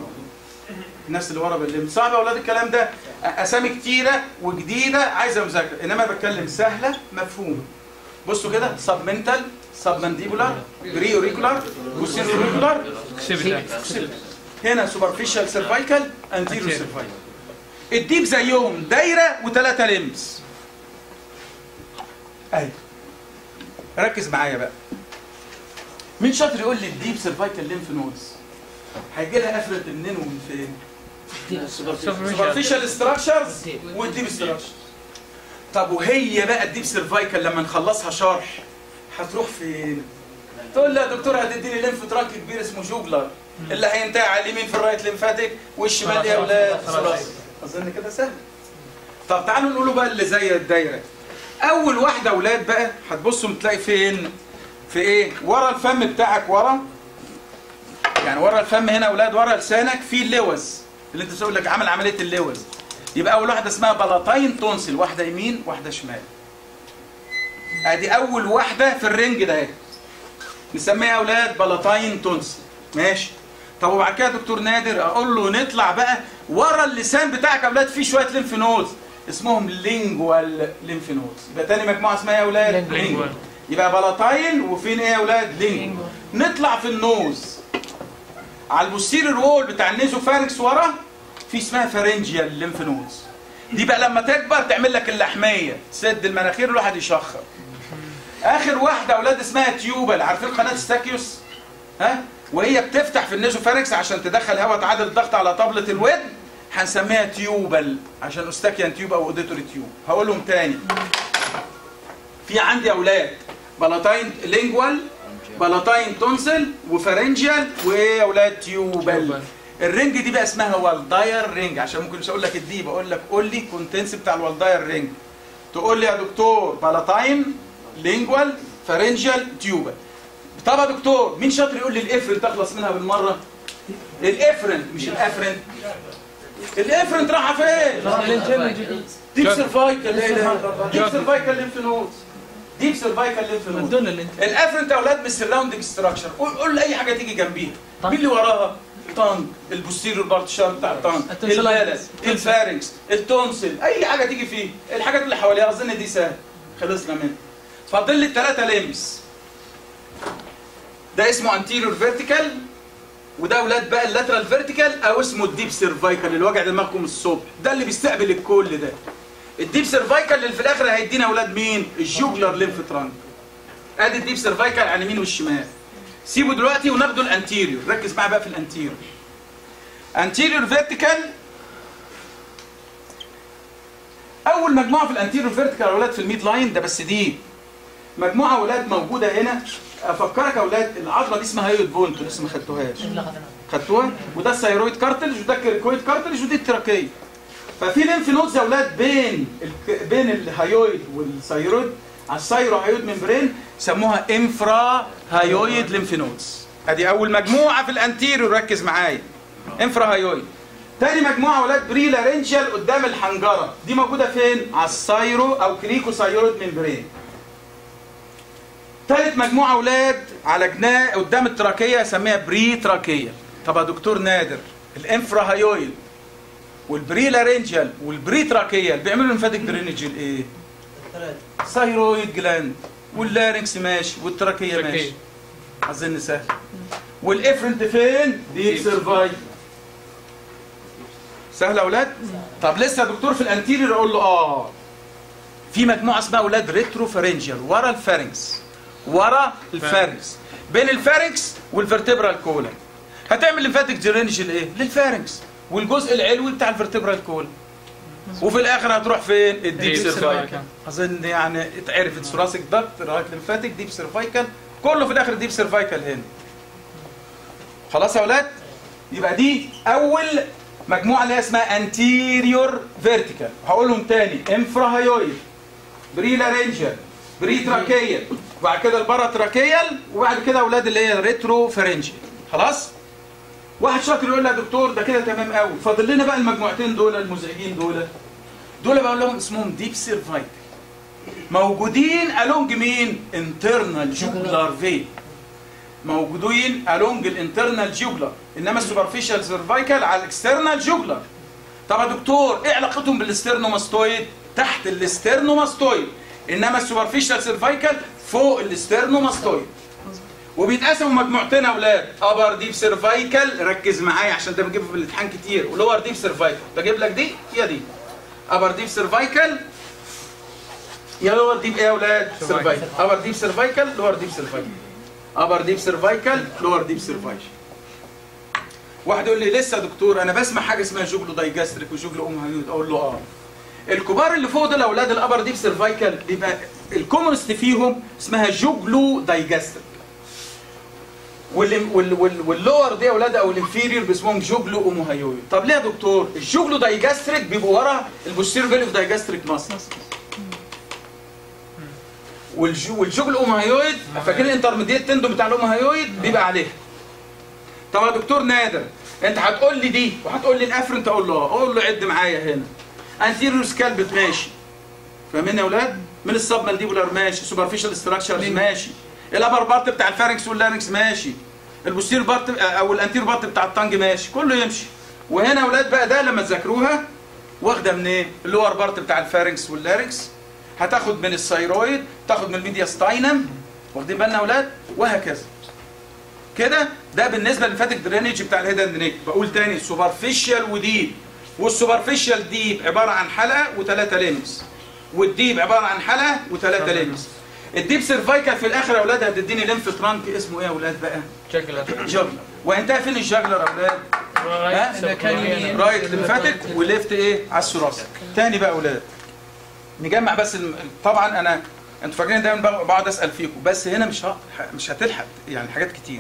الناس اللي ورا بالليمز صعب يا اولاد الكلام ده اسامي كتيره وجديده عايزه مذاكره انما بتكلم سهله مفهومه بصوا كده سب منتال سب مانديبولار بري اوريكولار بوستيريور اوريكولار اكسبت هنا سوبرفيشال سيرفايكال انتيريور Anterior. سيرفايكال الديب زيهم دايره وثلاثه ليمز اهي ركز معايا بقى مين شاطر يقول لي الديب سيرفايكال ليمف نودز هيجي لها افرد منين ومن فين سوبرفيشال ستراكشرز والديب ستراكشرز طب وهي بقى الديب سيرفايكال لما نخلصها شرح هتروح فين تقول لي يا دكتور هتديني ليمف تراك كبير اسمه جوجلر اللي هينتهي على اليمين في الرايت ليمفاتيك والشمال يا اولاد خلاص. اظن كده سهل طب تعالوا نقوله بقى اللي زي الدايره اول واحده اولاد بقى هتبصوا تلاقي فين في ايه ورا الفم بتاعك ورا يعني ورا الفم هنا اولاد ورا لسانك في اللوز اللي انت بتقول لك عمل عمليه اللوز يبقى اول واحده اسمها بلاطين تونسل واحده يمين واحده شمال ادي اول واحده في الرنج ده اهي نسميها يا اولاد بلاطين تونسل ماشي طب وبعد كده يا دكتور نادر اقول له نطلع بقى ورا اللسان بتاعك يا اولاد فيه شويه ليمف نودز اسمهم لينجوال ليمف نودز يبقى تاني مجموعه اسمها يا اولاد لينجوال. يبقى بلاطين وفين ايه يا اولاد لينجوال نطلع في النوز على البوستيريور وول بتاع النيزوفارنكس ورا في اسمها فارنجيال ليمف نودز دي بقى لما تكبر تعمل لك اللحميه تسد المناخير الواحد يشخر اخر واحده يا اولاد اسمها تيوبل عارفين قناه ستاكيوس ها وهي بتفتح في النيزوفارنكس عشان تدخل هواء تعادل الضغط على طبله الودن هنسميها تيوبل عشان استاكيان تيوب او اوديتوري تيوب هقولهم تاني في عندي اولاد بلاطين لينجوال بلاطين تونسل وفارنجيال وايه يا اولاد تيوبل تيوبل. الرنج دي بقى اسمها والداير رينج عشان ممكن مش اقول لك الدي بقول لك قول لي كونتنس بتاع الوالداير رينج تقول لي يا دكتور بلاطين لينجوال فارنجيال تيوبل طب يا دكتور مين شاطر يقول لي الافرنت تخلص منها بالمره الافرنت مش الافرنت الافرنت رايحه فين ديب سيرفايكال لا اله الا الله ديب سيرفايكال ليمف نودز ديب سيرفايكال ليمف نودز دول اللي انت الافرنت يا اولاد مش سراوندنج ستراكشر قول قول لي اي حاجه تيجي جنبيها مين اللي وراها الطنج البوستيريور بارتشار بتاع الطنج التونسيلايتس. البالس الفارنكس التونسل اي حاجه تيجي فيه الحاجات اللي حواليها اظن دي سهل خلصنا منها فاضل لي الثلاثه ليمس ده اسمه انتيريور فيرتيكال وده اولاد بقى اللاترال فيرتيكال او اسمه الديب سيرفايكال اللي وجع دماغكم الصبح ده اللي بيستقبل الكل ده الديب سيرفايكال اللي في الاخر هيدينا اولاد مين الجوجلر ليمف ترانك ادي الديب سيرفايكال على اليمين والشمال سيبه دلوقتي وناخده الانتيريور ركز معايا بقى في الانتيريور انتيريور فيرتيكال اول مجموعه في الانتيريور فيرتيكال يا اولاد في الميد لاين ده بس دي مجموعه اولاد موجوده هنا افكرك يا اولاد العضله دي اسمها هيود بون انتوا لسه ما خدتوهاش خدتوها وده الثيرويد كارتلج وده الكريكويد كارتلج ودي التراكيه ففي ليمف نودز يا اولاد بين ال... بين الهايويد والثيرويد على الثيرو هايويد ممبرين سموها انفرا هايويد ليمف نودز ادي اول مجموعه في الانتيريور ركز معايا انفرا هايويد تاني مجموعه اولاد بريلا رينجل قدام الحنجره دي موجوده فين على الثيرو او كريكو ثيرويد ممبرين تالت مجموعة أولاد على جناح قدام التراكية سميها بري تراكية طب يا دكتور نادر الانفرا هايويل والبري لارنجال والبري تراكية اللي بيعملوا لمفاتيك درينج الايه؟ ثايرويد جلاند واللارنكس ماشي والتراكية تراكية. ماشي أظن سهل والافرنت فين؟ ديب سيرفاي سهل يا أولاد؟ طب لسه يا دكتور في الانتيريور أقول له آه في مجموعة اسمها أولاد ريترو فارنجيال ورا الفارنكس ورا الفارنكس بين الفارنكس والفرتبرال كولا هتعمل لمفاتيك درينج لايه؟ للفارنكس والجزء العلوي بتاع الفرتبرال كولا وفي الاخر هتروح فين؟ الديب ديب سيرفايكال سيرفايكال. اظن يعني اتعرفت ثوراسيك دكت رايت لمفاتيك ديب سيرفايكال كله في الاخر ديب سيرفايكال هنا خلاص يا اولاد؟ يبقى دي اول مجموعه اللي هي اسمها انتيريور فيرتيكال هقولهم تاني انفرا هايويد بريلا رينجر بري تراكيال وبعد كده البارا تراكيال وبعد كده اولاد اللي هي ريترو فرنجيال خلاص واحد شاطر يقول لي يا دكتور ده كده تمام قوي فاضل لنا بقى المجموعتين دول المزعجين دول دول بقول لهم اسمهم ديب سيرفايكال موجودين الونج مين انترنال جوجلار في موجودين الونج الانترنال جوجلار انما السوبرفيشال سيرفايكال على الاكسترنال جوجلار طب يا دكتور ايه علاقتهم بالاسترنوماستويد تحت الاسترنوماستويد انما السوبرفيشال سيرفايكال فوق الاسترنوماستويد وبيتقسموا مجموعتين يا اولاد ابر ديب سيرفايكال ركز معايا عشان ده بجيبه في الامتحان كتير ولور ديب سيرفايكال بجيب لك دي يا دي ابر ديب سيرفايكال يا لور ديب ايه يا اولاد سيرفايكال ابر ديب سيرفايكال لور ديب سيرفايكال ابر ديب سيرفايكال لور ديب سيرفايكال واحد يقول لي لسه يا دكتور انا بسمع حاجه اسمها جوجلو دايجاستريك وجوجلو ام هيود اقول له اه الكبار اللي فوق دول اولاد الابر ديب سيرفايكال بيبقى الكومونست فيهم اسمها جوجلو دايجاستريك وال وال وال واللور دي يا اولاد او الانفيريور باسمهم جوجلو اوموهايويد طب ليه يا دكتور الجوجلو دايجاستريك بيبقوا ورا البوستيريور فيليف دايجاستريك ماسل والجو والجوجلو اوموهايويد فاكرين الانترميديت تندو بتاع الاوموهايويد بيبقى عليها طب يا دكتور نادر انت هتقول لي دي وهتقول لي الافرنت اقول له اه اقول له عد معايا هنا انتيريور سكالبت ماشي فاهمين يا اولاد من السب مانديبولار ماشي سوبرفيشال ستراكشرز ماشي الابر بارت بتاع الفارنكس واللارنكس ماشي البوستير بارت او الانتير بارت بتاع الطنج ماشي كله يمشي وهنا يا اولاد بقى ده لما تذاكروها واخده من ايه اللور بارت بتاع الفارنكس واللارنكس هتاخد من الثايرويد تاخد من الميديا ستاينم واخدين بالنا يا اولاد وهكذا كده ده بالنسبه للفاتك درينج بتاع الهيد اند نيك بقول تاني سوبرفيشال وديب والسوبرفيشال ديب عباره عن حلقه وثلاثه ليمز والديب عباره عن حلقه وثلاثه ليمز الديب سيرفايكال في الاخر يا اولاد هتديني ليمف ترانك اسمه ايه يا اولاد بقى جاكلر جاجلر وهينتهي فين الجاجلر يا اولاد ها؟ مكان يمين. رايت لمفاتك وليفت ايه على الثراسك تاني بقى يا اولاد نجمع بس الم... طبعا انا انتوا فاكرين دايما بق- بقعد اسال فيكم بس هنا مش ه... مش هتلحق يعني حاجات كتير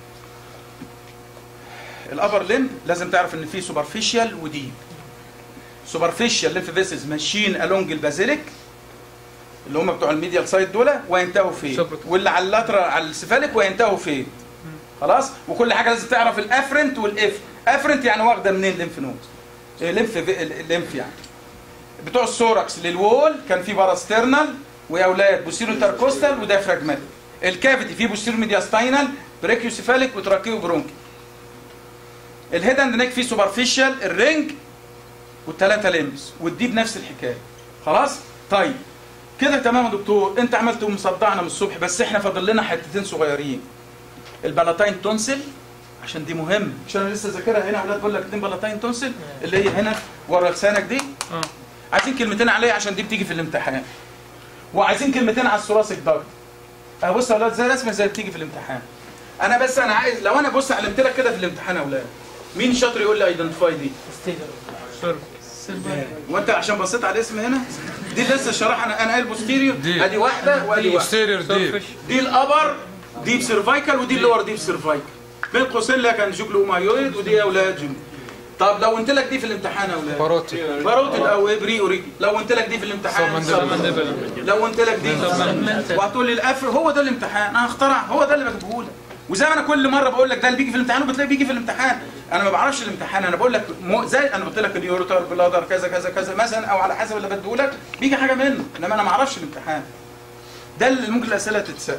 الابر ليم لازم تعرف ان في سوبرفيشال وديب سوبرفيشال ليمف فيسلز ماشيين الونج البازيليك اللي هم بتوع الميديال سايد دول وينتهوا فين سوبر. واللي على اللاترال على السفالك وينتهوا فين خلاص وكل حاجه لازم تعرف الافرنت والاف افرنت يعني واخده منين الليمف نود إيه، ليمف في- الليمف يعني بتوع السوركس للوول كان في باراسترنال ويا اولاد بوستيرو تاركوستال وديافراجماتيك الكافيتي فيه بوستيرو ميدياستاينال بريكيوسيفاليك وتراكيو برونكي الهيد اند نيك فيه سوبرفيشال الرينج والثلاثه ليمز والديب نفس الحكايه خلاص طيب كده تمام يا دكتور انت عملت مصدعنا من الصبح بس احنا فاضل لنا حتتين صغيرين البلاتاين تونسل عشان دي مهم عشان انا لسه ذاكرها هنا اولاد بقول لك اتنين بلاتاين تونسل اللي هي هنا ورا لسانك دي اه عايزين كلمتين عليها عشان دي بتيجي في الامتحان وعايزين كلمتين على الثوراسيك دارت اهو بص يا اولاد زي رسمه زي اللي بتيجي في الامتحان انا بس انا عايز لو انا بص علمت لك كده في الامتحان يا اولاد مين شاطر يقول لي ايدنتيفاي دي سوري وانت عشان بصيت على الاسم هنا دي لسه شرح انا انا قايل بوستيريور دي. ادي واحده وادي واحده بوستيريور ديب دي الابر ديب سيرفايكال ودي اللور ديب سيرفايكال بين قوسين لها كان جوجلو مايويد ودي يا اولاد جم طب لو قلت لك دي في الامتحان يا اولاد باروتي باروتد او ابري اوريجي لو قلت لك دي في الامتحان سبمندبل. لو قلت لك دي سبمندبل. وهتقول لي الافر هو ده الامتحان انا هخترع هو ده اللي بجيبه لك وزي ما انا كل مره بقول لك ده اللي بيجي في الامتحان وبتلاقي بيجي في الامتحان انا ما بعرفش الامتحان انا بقول لك مو زي انا قلت لك اليوروتر بلادر كذا كذا كذا مثلا او على حسب اللي بديه لك بيجي حاجه منه انما انا ما اعرفش الامتحان ده اللي ممكن الاسئله تتسال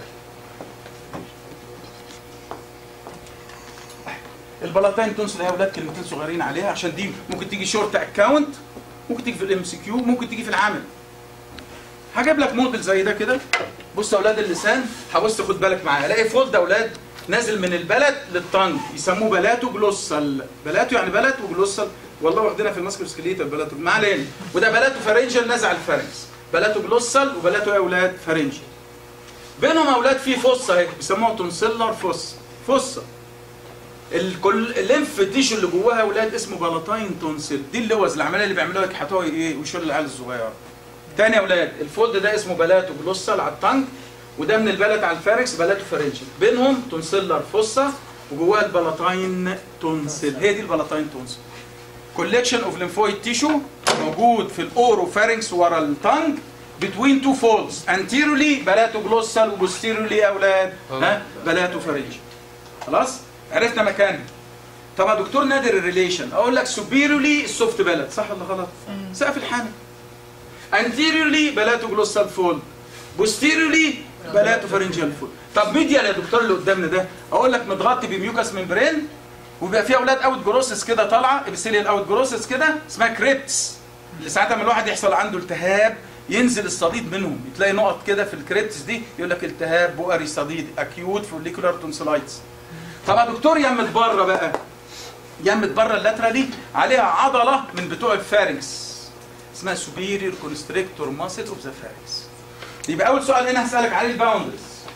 البلاطين تنصل يا اولاد كلمتين صغيرين عليها عشان دي ممكن تيجي شورت اكاونت ممكن تيجي في الام سي كيو ممكن تيجي في العمل هجيب لك موديل زي ده كده بص يا اولاد اللسان هبص خد بالك معايا الاقي فولد يا اولاد نازل من البلد للطنج يسموه بلاتو جلوسال بلاتو يعني بلد وجلوسال والله واخدينها في الماسكو سكليتال بلاتو ما علينا وده بلاتو فارنجل نازل على الفارنكس بلاتو جلوسال وبلاتو يا اولاد فارنجل بينهم يا اولاد في فصه اهي بيسموها تونسيلر فصه فصه الكل الليمف تيشو اللي جواها يا اولاد اسمه بلاتاين تونسيل دي اللوز العمليه اللي بيعملوها يكحتوها ايه ويشيلوا العيال الصغيره تاني يا اولاد الفولد ده اسمه بلاتو جلوسال على التانج وده من البلد على الفاركس بلاتو فارنجل بينهم تونسيلر فوسا وجواها البلاتاين تونسيل هي دي البلاتاين تونسيل كولكشن اوف ليمفويد تيشو موجود في الاورو فارنكس ورا التانج between two folds anteriorly بلاتو جلوسال وبوستيريورلي يا اولاد ها بلاتو فارنجل خلاص عرفنا مكانها طب يا دكتور نادر الريليشن اقول لك سوبيريورلي السوفت بلد صح ولا غلط سقف الحنك anteriorly بلاتو جلوسال فولد posteriorly بلاتو فارنجيال فولد طب ميديال يا دكتور اللي قدامنا ده اقول لك متغطي بميوكاس ممبرين وبيبقى فيه اولاد اوت جروسس كده طالعه ابسيليال اوت جروسس كده اسمها كريبتس اللي ساعات لما الواحد يحصل عنده التهاب ينزل الصديد منهم تلاقي نقط كده في الكريبتس دي يقول لك التهاب بؤري صديد اكيوت فوليكولار تونسلايتس طب يا دكتور يمت بره بقى يمت بره اللاترالي عليها عضله من بتوع الفارنكس اسمها superior constrictor muscle of the pharynx يبقى اول سؤال هنا هسالك عليه الباوندرز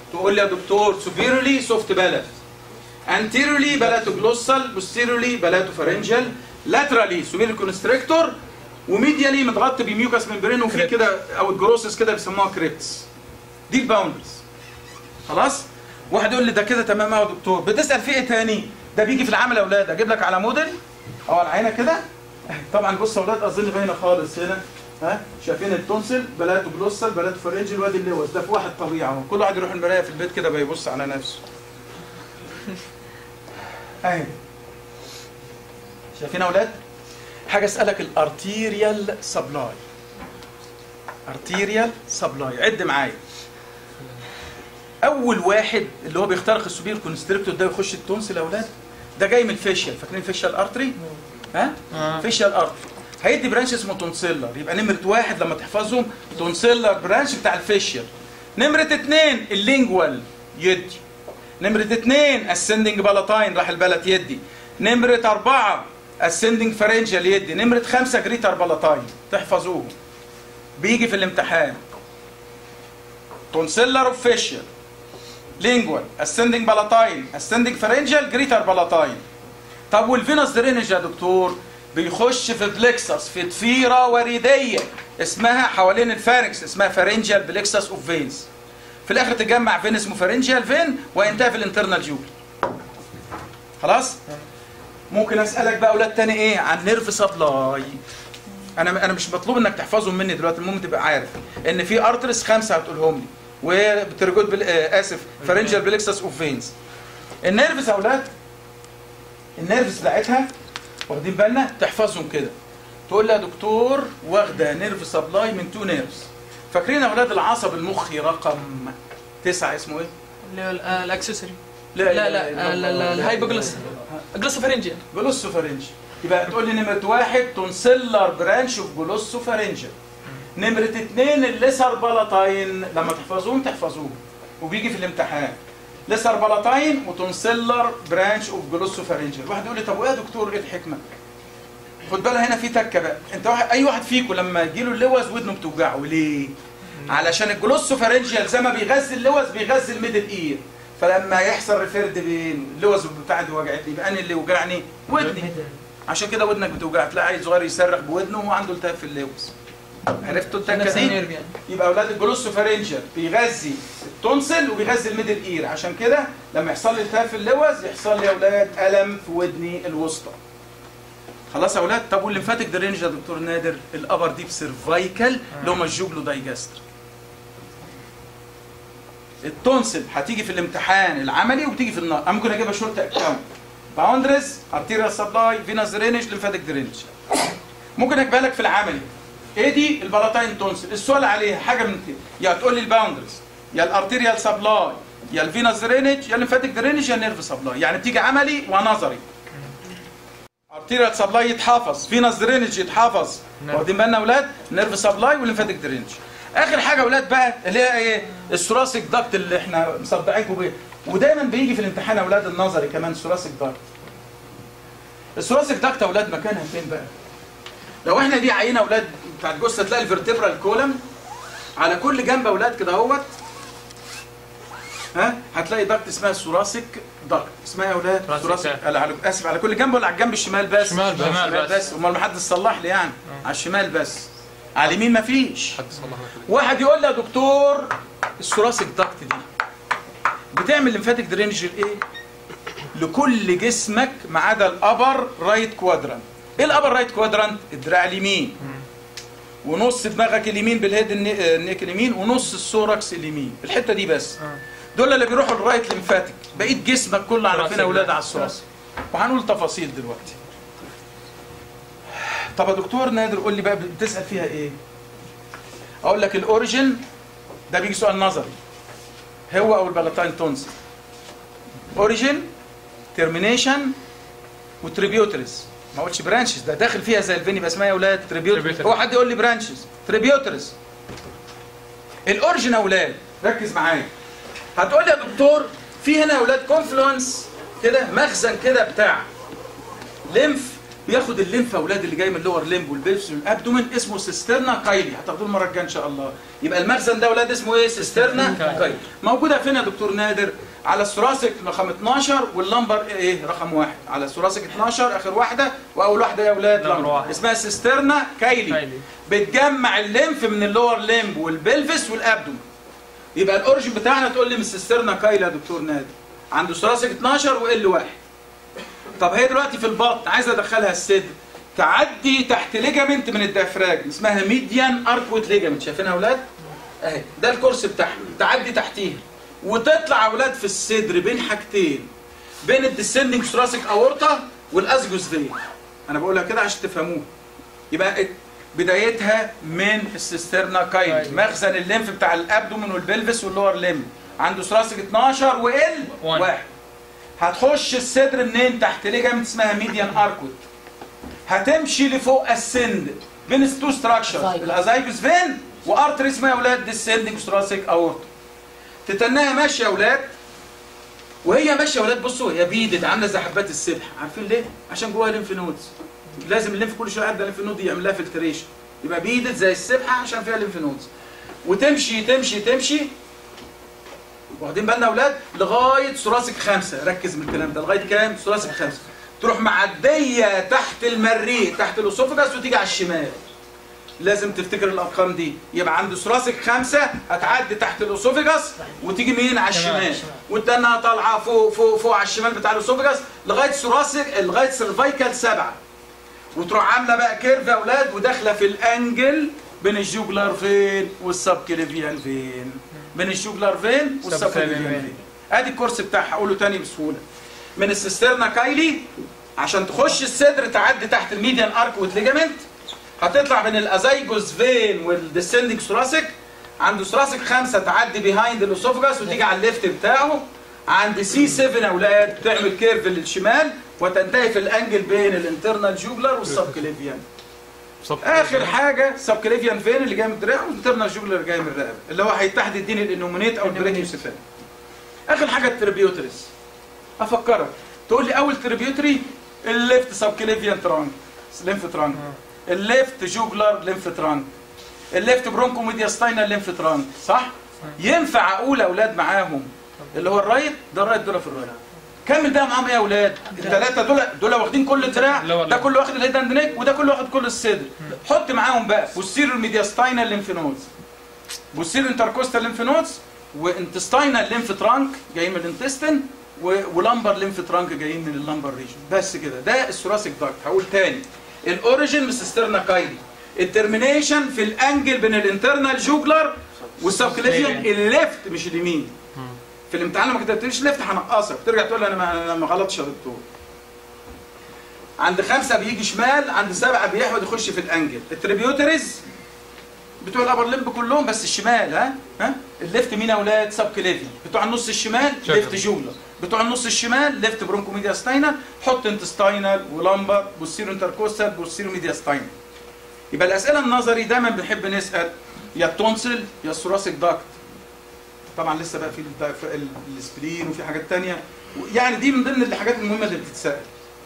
تقول لي يا دكتور سوبيرلي سوفت بلد anteriorly بلاتو جلوسال posteriorly بلاتو فارنجال laterally سوبيرلي كونستريكتور وميديالي متغطي بميوكاس ممبرين وفي كده او الجروسس كده بيسموها كريبتس دي الباوندرز خلاص واحد يقول لي ده كده تمام يا دكتور بتسال في ايه تاني ده بيجي في العمل يا اولاد اجيب لك على موديل او على عينه كده طبعا بص يا اولاد اظن باينه خالص هنا ها شايفين التونسل بلاتو جلوسال بلاتو فرنجل وادي اللوز ده في واحد طبيعي اهو كل واحد يروح المرايه في البيت كده بيبص على نفسه اهي شايفين يا اولاد حاجه اسالك الارتيريال سبلاي ارتيريال سبلاي عد معايا اول واحد اللي هو بيخترق السوبير كونستريكتور ده يخش التونسل يا اولاد ده جاي من الفيشيال فاكرين الفيشيال ارتري ها آه. فيشيال ارتري هيدي برانش اسمه تونسيلر يبقى نمره واحد لما تحفظهم تونسيلر برانش بتاع الفيشيال نمره اتنين اللينجوال يدي نمرة اتنين ascending بلاتاين راح البلت يدي نمرة أربعة ascending فرنجل يدي نمرة خمسة جريتر بلاتاين تحفظوهم بيجي في الامتحان تونسيلر اوف فيشيال لينجوال ascending بلاتاين ascending فرنجل جريتر بلاتاين طب والفينوس درينج يا دكتور بيخش في بلكسس في ضفيرة وريدية اسمها حوالين الفارنكس اسمها فارنجال بلكسس اوف فينز في الاخر تجمع فين اسمه فارنجيال فين وينتهي في الانترنال جول خلاص ممكن اسالك بقى اولاد تاني ايه عن نيرف سبلاي انا انا مش مطلوب انك تحفظهم مني دلوقتي المهم تبقى عارف ان في ارترس خمسه هتقولهم لي وبترجود بل... آه اسف فارنجيال بلكسس اوف فينز النيرفز يا اولاد النيرفز بتاعتها واخدين بالنا تحفظهم كده تقول لي يا دكتور واخده نيرف سبلاي من تو نيرفز فاكرين يا اولاد العصب المخي رقم تسعة اسمه ايه؟ اللي هو ال- آه، الاكسسوري لا لا لا لا لا الهايبوجلوس جلوسوفارنجيا جلوسو فارنجي يبقى تقول لي نمرة واحد تونسيلر برانش اوف جلوسو فارنجي نمرة اتنين الليسر بلاتاين لما تحفظوهم تحفظوهم وبيجي في الامتحان ليسر بلاتاين وتونسيلر برانش اوف جلوسو فارنجي واحد يقول لي طب وايه يا دكتور ايه الحكمة؟ خد بالك هنا في تكه بقى انت واحد اي واحد فيكم لما يجيله اللوز ودنه بتوجعه ليه؟ علشان الجلوسو فارنجيال زي ما بيغذي اللوز بيغذي الميدل اير فلما يحصل ريفيرد بين اللوز بتاعتي وجعتني يبقى انا اللي وجعني ودني عشان كده ودنك بتوجع تلاقي عيل صغير يصرخ بودنه وهو عنده التهاب في اللوز عرفتوا التكه نفس دي؟ النيرف يعني يبقى اولاد الجلوسو فارنجيال بيغذي التونسل وبيغذي الميدل اير عشان كده لما يحصل لي التهاب في اللوز يحصل لي يا اولاد الم في ودني الوسطى خلاص يا اولاد طب والليمفاتيك درينج يا دكتور نادر الابر ديب سيرفايكال اللي هم الجوجلو دايجاستر التونسل هتيجي في الامتحان العملي وبتيجي في النار انا ممكن اجيبها شورت اكاونت باوندرز ارتيريال سبلاي فينوس درينج ليمفاتيك درينج ممكن اجيبها لك في العملي ايه دي البلاتاين تونسل السؤال عليها حاجه من كده يا تقول لي الباوندرز يا الارتيريال سبلاي يا الفينوس درينج يا الليمفاتيك درينج يا النيرف سبلاي يعني بتيجي عملي ونظري ارتيريال سبلاي يتحفظ فينوس درينج يتحفظ نعم. واخدين بالنا يا اولاد نيرف سبلاي والليمفاتيك درينج اخر حاجه يا اولاد بقى اللي هي ايه الثوراسيك داكت اللي احنا مصدعينكم بيه ودايما بيجي في الامتحان يا اولاد النظري كمان ثوراسيك داكت الثوراسيك داكت يا اولاد مكانها فين بقى لو احنا دي عينه اولاد بتاعت جثه تلاقي الفرتبرال كولم على كل جنب اولاد كده اهوت ها هتلاقي داكت اسمها ثوراسيك داكت اسمها يا اولاد ثوراسيك ثوراسيك داكت. على على- اسف على كل جنب ولا على الجنب الشمال بس شمال بس. شمال شمال بس بس. امال ما حد صلح لي يعني على الشمال بس على اليمين ما فيش حد صلح لك واحد يقول لي يا دكتور الثوراسيك داكت دي بتعمل ليمفاتيك درينج لايه؟ لكل جسمك ما عدا الابر رايت كوادرانت ايه الابر رايت كوادرانت؟ الدراع اليمين ونص دماغك اليمين بالهيد الني- النيك اليمين ونص السوركس اليمين الحته دي بس آه. دول اللي بيروحوا الرايت ليمفاتيك بقيت جسمك كله على فين ثوراسيك اولاد ده. على الثوراسيك وهنقول تفاصيل دلوقتي طب يا دكتور نادر قول لي بقى بتسال فيها ايه اقول لك الاوريجن ده بيجي سؤال نظري هو او البلاتاين تونسل اوريجن ترمينيشن وتريبيوتريز ما قلتش برانشز ده داخل فيها زي الفيني بس اسمها يا اولاد تريبيوتريز Tributaries. هو حد يقول لي برانشز تريبيوتريز الاوريجن يا اولاد ركز معايا هتقول لي يا دكتور في هنا يا اولاد كونفلونس كده مخزن كده بتاع ليمف بياخد الليمف يا اولاد اللي جاي من اللور ليمب والبيبس والابدومين اسمه سيسترنا كايلي هتاخدوه المره الجايه ان شاء الله يبقى المخزن ده يا اولاد اسمه ايه سيسترنا كايلي موجوده فين يا دكتور نادر على الثوراسيك رقم 12 واللمبر ايه رقم واحد على الثوراسيك 12 اخر واحده واول واحده يا اولاد لمبر لمبر واحد. اسمها سيسترنا كايلي كايلي. بتجمع الليمف من اللور ليمب والبلفس والابدومين يبقى الاوريجن بتاعنا تقول لي من السيسترنا كايلي يا دكتور نادر عنده ثوراسيك 12 وال واحد طب هي دلوقتي في البطن عايز ادخلها الصدر تعدي تحت ليجامنت من الديافراجم اسمها ميديان اركوت ليجامنت شايفينها يا اولاد اهي ده الكورس بتاعها تعدي تحتيها وتطلع يا اولاد في الصدر بين حاجتين بين الديسندنج ثوراسيك اورتا والازجوس فين انا بقولها كده عشان تفهموها يبقى ات- بدايتها من السيسترنا كايلي كايلي. مخزن الليمف بتاع الابدومين والبلفس واللور ليم عنده ثوراسيك 12 وال واحد. واحد هتخش الصدر منين تحت ليجامنت اسمها ميديان اركوت هتمشي لفوق السند بين تو ستراكشرز زايجوس. الازايجوس فين وارتري اسمها يا اولاد ديسندنج ثوراسيك اورتا تتناها ماشيه يا اولاد وهي ماشيه يا اولاد بصوا هي بيدت عامله زي حبات السبح عارفين ليه عشان جواها ليمف نودز لازم الليمف كل شويه يعدي الليمف نود يعمل لها فلتريشن يبقى بيدت زي السبحه عشان فيها ليمف نودز وتمشي تمشي تمشي واخدين بالنا يا اولاد لغايه ثوراسيك خمسه ركز من الكلام ده لغايه كام ثوراسيك خمسه تروح معديه تحت المريء تحت الاسوفجاس وتيجي على الشمال لازم تفتكر الارقام دي يبقى عنده ثوراسيك خمسه هتعدي تحت الاسوفجاس وتيجي مين على الشمال وتنها طالعه فوق فوق فوق على الشمال بتاع الاسوفجاس لغايه ثوراسيك لغايه سيرفايكال سبعه وتروح عامله بقى كيرف يا اولاد وداخله في الانجل بين الجوجلر فين والسب كليفيان فين بين الجوجلر فين والسب كليفيان فين ادي الكورس بتاعها اقوله تاني بسهوله من السيسترنا كايلي عشان تخش الصدر تعدي تحت الميديان ارك ليجامنت هتطلع بين الازايجوس فين والديسندنج ثوراسيك عنده ثوراسيك خمسه تعدي بيهايند الاسوفجاس وتيجي على الليفت بتاعه عند سي 7 اولاد تعمل كيرف للشمال وتنتهي في الانجل بين الانترنال جوجلر والسب كليفيان اخر حاجه سب كليفيان فين اللي جاي من الدراع والانترنال جوجلر اللي جاي من الرقبه اللي هو هيتحد يديني الانومينيت او البرينيوسيفال اخر حاجه التريبيوتريس افكرك تقول لي اول تريبيوتري الليفت سب كليفيان ترانك ليمف ترانك الليفت جوجلر ليمف ترانك الليفت برونكو ميدياستاينال ليمف ترانك صح ينفع اقول اولاد معاهم اللي هو الرايت ده الرايت دول في الرايت كمل بقى معاهم ايه يا اولاد الثلاثه دول دول واخدين كل الدراع لا والله. ده كله واخد الهيد اند نيك وده كله واخد كل الصدر حط معاهم بقى بوستيريور ميدياستاينال ليمف نودز بوستيريور انتركوستال ليمف نودز وانتستاينال ليمف ترانك جايين من الانتستين و- ولمبر ليمف ترانك جايين من اللمبر ريجن بس كده ده الثوراسيك داكت هقول تاني الاوريجن من السيسترنا كايلي الترمينيشن في الانجل بين الانترنال جوجلر والسبكليفيان الليفت مش اليمين في الامتحان لما كتبتليش ليفت هنقصك ترجع تقول لي انا ما, أنا ما غلطتش يا دكتور عند خمسة بيجي شمال عند سبعة بيحود يخش في الانجل التريبيوتريز بتوع الابر لمب كلهم بس الشمال ها ها الليفت مين يا اولاد سب كليفي بتوع النص الشمال شكرا. ليفت جوجلر بتوع النص الشمال ليفت برونكو ميديا ستاينال حط انتستاينال ولمبر بوستيرو انتركوستال بوستيرو ميديا ستاينال يبقى الاسئله النظري دايما بنحب نسال يا التونسل يا الثوراسيك داكت طبعا لسه بقى في الب- في ال- السبلين وفي حاجات تانية يعني دي من ضمن الحاجات المهمه اللي بتتسال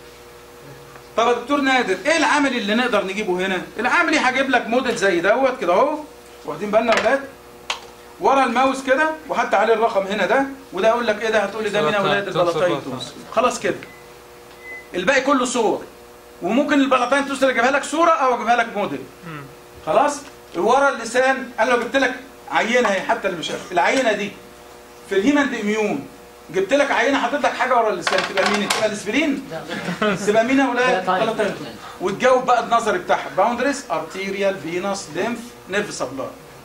طب يا دكتور نادر ايه العملي اللي نقدر نجيبه هنا العملي هجيب لك موديل زي دوت كده اهو واخدين بالنا يا اولاد ورا الماوس كده وحتى عليه الرقم هنا ده وده اقول لك ايه ده هتقول لي ده مين يا اولاد البلاطايتوس خلاص كده الباقي كله صور وممكن البلاطايتوس اللي اجيبها لك صوره او اجيبها لك موديل خلاص ورا اللسان انا لو جبت لك عينه اهي حتى اللي مش عارف العينه دي في الهيمن اميون جبت لك عينه حاطط لك حاجه ورا اللسان تبقى مين تبقى الاسبرين تبقى مين يا اولاد بلاطايتوس وتجاوب بقى النظري بتاعها باوندريز ارتيريال فينوس ليمف نيرف سبلاي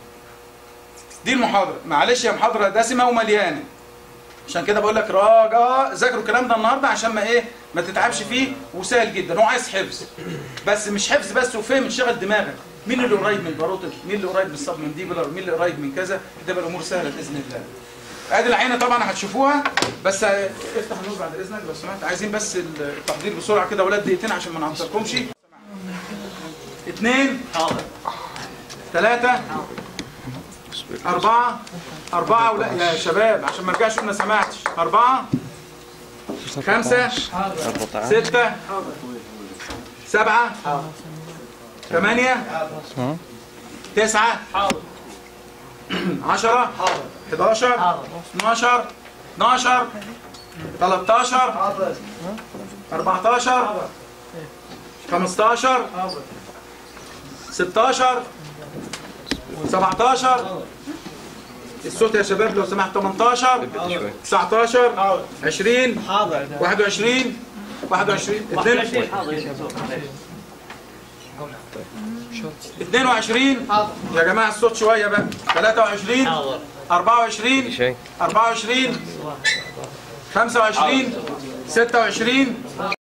دي المحاضره معلش يا محاضره دسمه ومليانه عشان كده بقول لك راجع ذاكروا الكلام ده النهارده عشان ما ايه ما تتعبش فيه وسهل جدا هو عايز حفظ بس مش حفظ بس وفهم شغل دماغك مين اللي قريب من الباروتل مين اللي قريب من السب منديبولار مين اللي قريب من كذا تبقى الامور سهله باذن الله ادي العينه طبعا هتشوفوها بس آه، افتح النور بعد اذنك لو سمحت عايزين بس التحضير بسرعه كده ولاد دقيقتين عشان ما نعطلكمش اثنين ثلاثة أربعة أربعة ولا يا شباب عشان ما ارجعش أقول ما سمعتش أربعة خمسة ستة سبعة ثمانية تسعة عشرة 11 12 12 13 14 15 16 17 الصوت يا شباب لو سمحت 18 19 20 21 21 22 يا جماعه الصوت شويه بقى 23 24 24 25 26